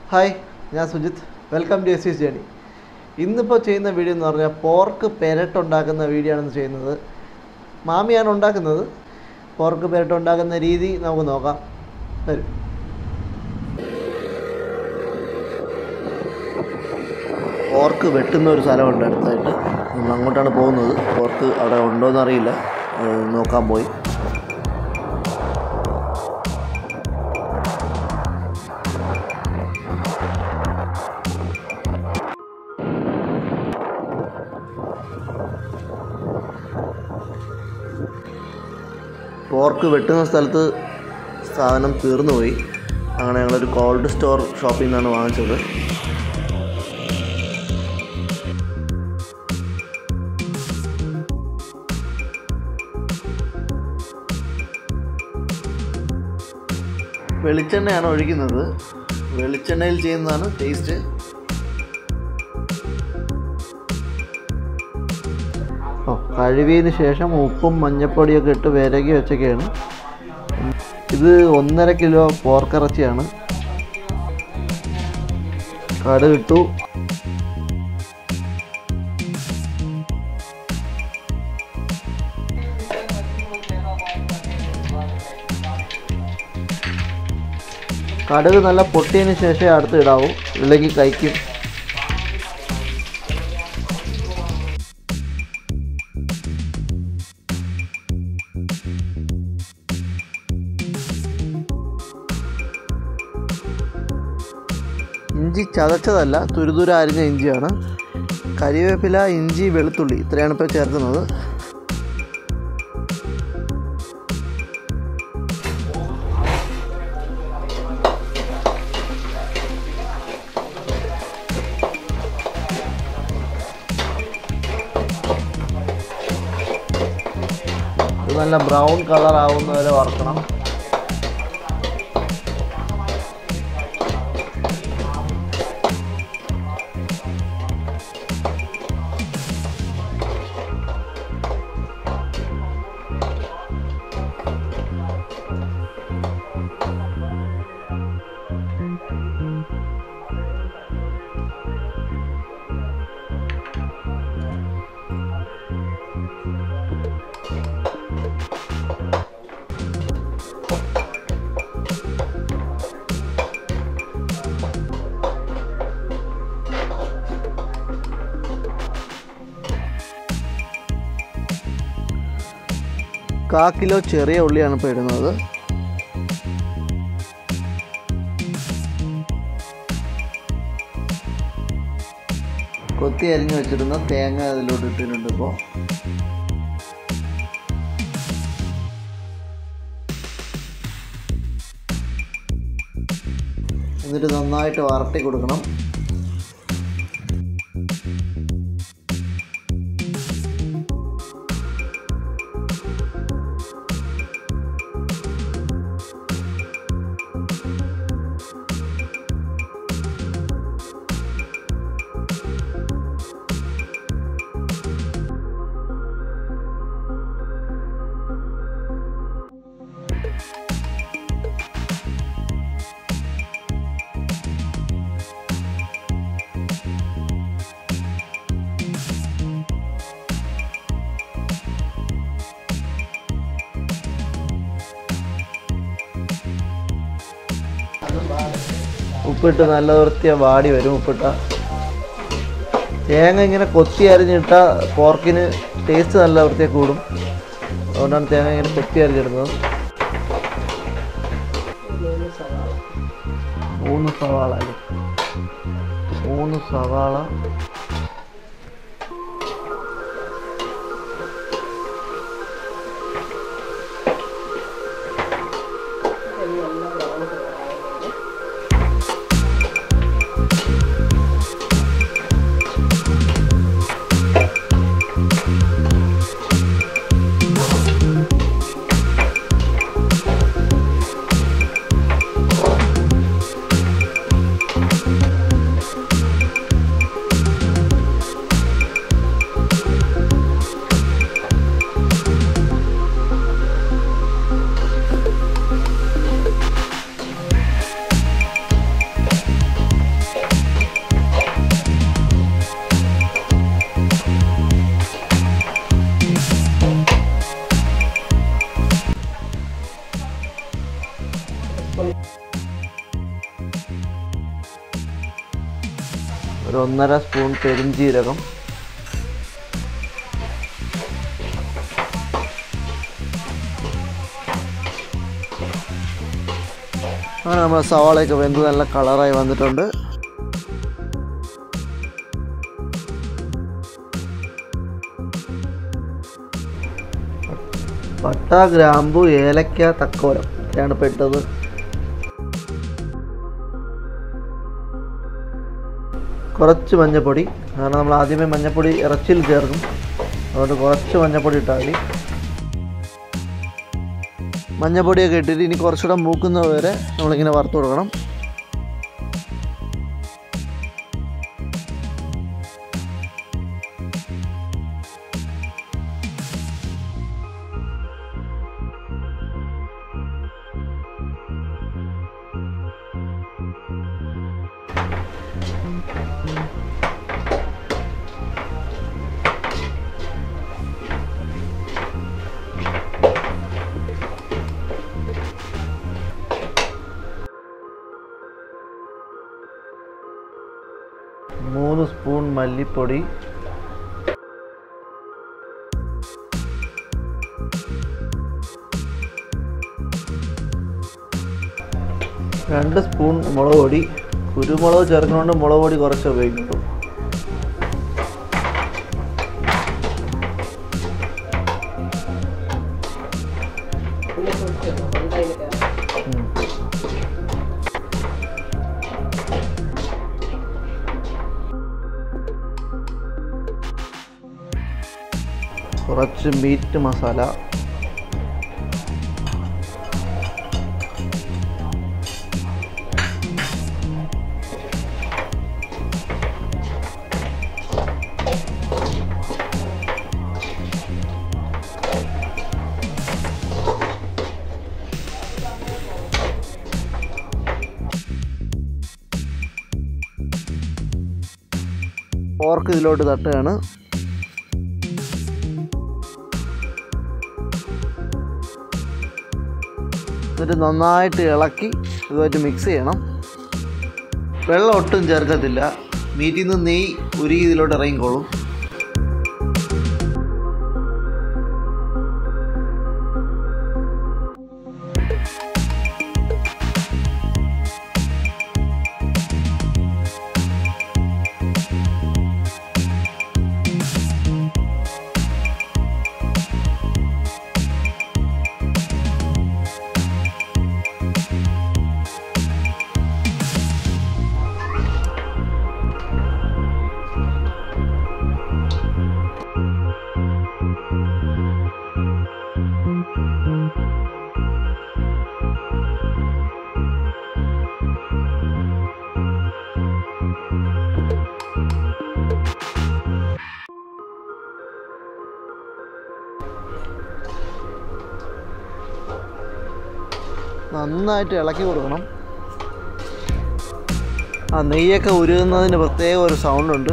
hi ഞാൻ Sujith welcome to S journey ഇന്നിപ്പോൾ ചെയ്യുന്ന വീഡിയോ എന്ന് പറഞ്ഞാൽ പോർക്ക് പെരട്ട് ഉണ്ടാക്കുന്ന വീഡിയോ ആണ് ഇന്ന് ചെയ്യുന്നത് മാമിയാണ് ഉണ്ടാക്കുന്നത് പോർക്ക് പെരട്ട് ഉണ്ടാക്കുന്ന രീതി നമുക്ക് നോക്കാം വരും പോർക്ക് വെട്ടുന്ന ഒരു സ്ഥലമുണ്ട് അടുത്തായിട്ട് നമ്മൾ അങ്ങോട്ടാണ് പോകുന്നത് പോർക്ക് അവിടെ ഉണ്ടോയെന്ന് അറിയില്ല അത് നോക്കാൻ പോയി പോർക്ക് വെട്ടുന്ന സ്ഥലത്ത് സാധനം തീർന്നു പോയി അങ്ങനെ ഞങ്ങളൊരു കോൾഡ് സ്റ്റോർ ഷോപ്പിൽ നിന്നാണ് വാങ്ങിച്ചത് വെളിച്ചെണ്ണയാണ് ഒഴിക്കുന്നത് വെളിച്ചെണ്ണയിൽ ചെയ്യുന്നതാണ് ടേസ്റ്റ് ഓ കഴുകിയതിന് ശേഷം ഉപ്പും മഞ്ഞപ്പൊടിയൊക്കെ ഇട്ട് വിരകി വെച്ചൊക്കെയാണ് ഇത് ഒന്നര കിലോ പോർക്കിറച്ചിയാണ് കടുകിട്ടു കടുക് നല്ല പൊട്ടിയതിന് ശേഷമേ അടുത്ത് ഇടാവൂ ഇല്ലെങ്കിൽ കഴിക്കും ഇഞ്ചി ചതച്ചതല്ല തുരുതുര അരിഞ്ഞ ഇഞ്ചിയാണ് കരിവേപ്പില ഇഞ്ചി വെളുത്തുള്ളി ഇത്രയാണ് ഇപ്പോൾ ചേർക്കുന്നത് ഇത് നല്ല ബ്രൗൺ കളർ ആവുന്നവരെ വറക്കണം കാ കിലോ ചെറിയ ഉള്ളിയാണ് ഇപ്പോൾ ഇടുന്നത് കൊത്തി അരിഞ്ഞു വെച്ചിരുന്ന തേങ്ങ അതിലോട്ട് ഇട്ടിട്ടുണ്ട് ഇപ്പോൾ എന്നിട്ട് നന്നായിട്ട് വരട്ടി കൊടുക്കണം ഉപ്പിട്ട് നല്ല വൃത്തിയ വാടി വരും ഉപ്പിട്ട തേങ്ങ ഇങ്ങനെ കൊത്തി അരിഞ്ഞിട്ട പോർക്കിന് ടേസ്റ്റ് നല്ല വൃത്തിയെ കൂടും അതുകൊണ്ടാണ് തേങ്ങ ഇങ്ങനെ കൊത്തി അരിഞ്ഞിടുന്നത് മൂന്ന് സവാള അല്ലേ മൂന്ന് സവാള ഒരു ഒന്നര സ്പൂൺ പെരിഞ്ജീരകം അങ്ങനെ നമ്മുടെ സവാളയൊക്കെ വെന്ത് നല്ല കളറായി വന്നിട്ടുണ്ട് പട്ട ഗ്രാമ്പു ഏലക്ക തക്കോലം ഇത്രയാണ് പെട്ടത് കുറച്ച് മഞ്ഞപ്പൊടി കാരണം നമ്മൾ ആദ്യമേ മഞ്ഞപ്പൊടി ഇറച്ചിയിൽ ചേർക്കും അതുകൊണ്ട് കുറച്ച് മഞ്ഞപ്പൊടി ഇട്ടാൽ മതി മഞ്ഞപ്പൊടിയൊക്കെ ഇട്ടിട്ട് ഇനി കുറച്ചുകൂടെ മൂക്കുന്നത് വരെ നമ്മളിങ്ങനെ വറുത്ത് കൊടുക്കണം മൂന്ന് സ്പൂൺ മല്ലിപ്പൊടി രണ്ട് സ്പൂൺ മുളക് പൊടി കുരുമുളക് ചേർക്കുന്നതുകൊണ്ട് മുളക് പൊടി കുറച്ച് ഉപയോഗിക്കുള്ളൂ കുറച്ച് മീറ്റ് മസാല പോർക്ക് ഇതിലോട്ട് തട്ടുകയാണ് എന്നിട്ട് നന്നായിട്ട് ഇളക്കി ഇതുമായിട്ട് മിക്സ് ചെയ്യണം വെള്ളം ഒട്ടും ചേർക്കത്തില്ല മീറ്റിൽ നിന്ന് നെയ്യ് ഉരുകി ഇതിലോട്ട് ഇറങ്ങിക്കോളും നന്നായിട്ട് ഇളക്കി കൊടുക്കണം ആ നെയ്യൊക്കെ ഉരുകുന്നതിന് പ്രത്യേക ഒരു സൗണ്ട് ഉണ്ട്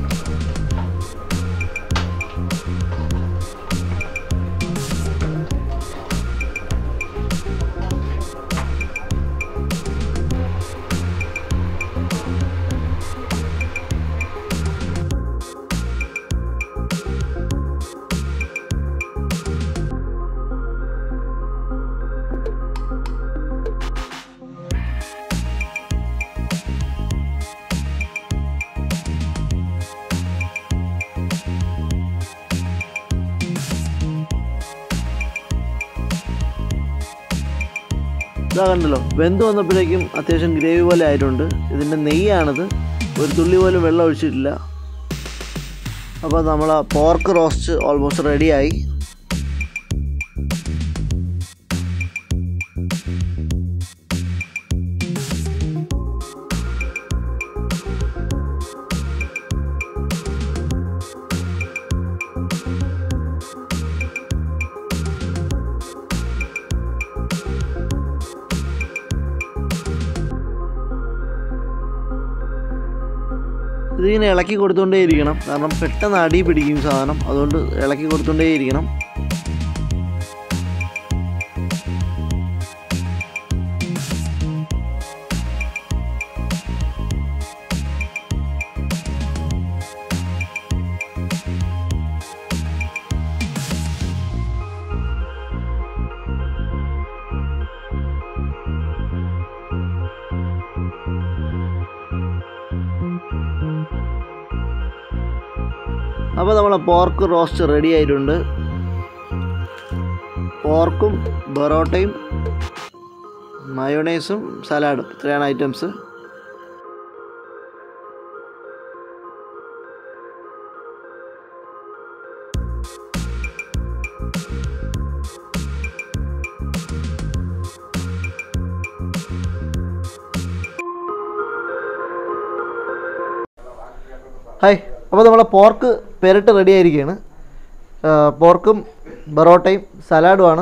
ഇതാ കണ്ടല്ലോ വെന്ത് വന്നപ്പോഴേക്കും അത്യാവശ്യം ഗ്രേവി പോലെ ആയിട്ടുണ്ട് ഇതിൻ്റെ നെയ്യാണിത് ഒരു തുള്ളി പോലും വെള്ളം ഒഴിച്ചിട്ടില്ല അപ്പോൾ നമ്മൾ പോർക്ക് റോസ്റ്റ് ഓൾമോസ്റ്റ് റെഡിയായി ഇതിങ്ങനെ ഇളക്കി കൊടുത്തുകൊണ്ടേ ഇരിക്കണം കാരണം പെട്ടെന്ന് അടി പിടിക്കും സാധനം അതുകൊണ്ട് ഇളക്കി കൊടുത്തുകൊണ്ടേ ഇരിക്കണം അപ്പോൾ നമ്മളെ പോർക്ക് റോസ്റ്റ് റെഡി ആയിട്ടുണ്ട് പോർക്കും ബൊറോട്ടയും മയോണൈസും സലാഡും ഇത്രയാണ് ഐറ്റംസ് ഹായ് അപ്പോൾ നമ്മളെ പോർക്ക് പെരട്ട് റെഡി ആയിരിക്കുകയാണ് ആ, പോർക്കും ബറോട്ടയും സലാഡുമാണ്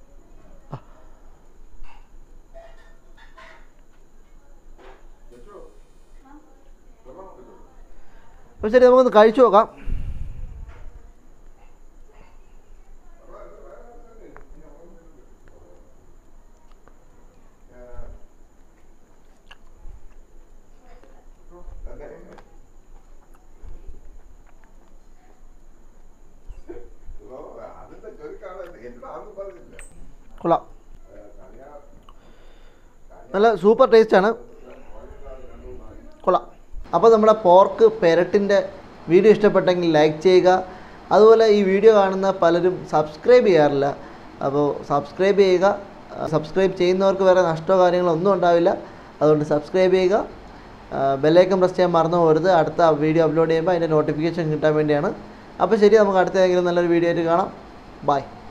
അപ്പോൾ ശരി നമുക്കൊന്ന് കഴിച്ചു നോക്കാം കൊള്ളാം നല്ല സൂപ്പർ ടേസ്റ്റാണ് കൊള്ളാം അപ്പോൾ നമ്മുടെ പോർക്ക് പെരട്ടിൻ്റെ വീഡിയോ ഇഷ്ടപ്പെട്ടെങ്കിൽ ലൈക്ക് ചെയ്യുക അതുപോലെ ഈ വീഡിയോ കാണുന്ന പലരും സബ്സ്ക്രൈബ് ചെയ്യാറില്ല അപ്പോൾ സബ്സ്ക്രൈബ് ചെയ്യുക സബ്സ്ക്രൈബ് ചെയ്യുന്നവർക്ക് വേറെ നഷ്ടമോ കാര്യങ്ങളോ ഒന്നും ഉണ്ടാവില്ല അതുകൊണ്ട് സബ്സ്ക്രൈബ് ചെയ്യുക ബെല്ലൈക്കൻ പ്രസ് ചെയ്യാൻ മറന്നു പോകരുത് അടുത്ത വീഡിയോ അപ്ലോഡ് ചെയ്യുമ്പോൾ അതിൻ്റെ നോട്ടിഫിക്കേഷൻ കിട്ടാൻ വേണ്ടിയാണ് അപ്പോൾ ശരി നമുക്ക് അടുത്ത ഏതെങ്കിലും നല്ലൊരു വീഡിയോ ആയിട്ട് കാണാം ബൈ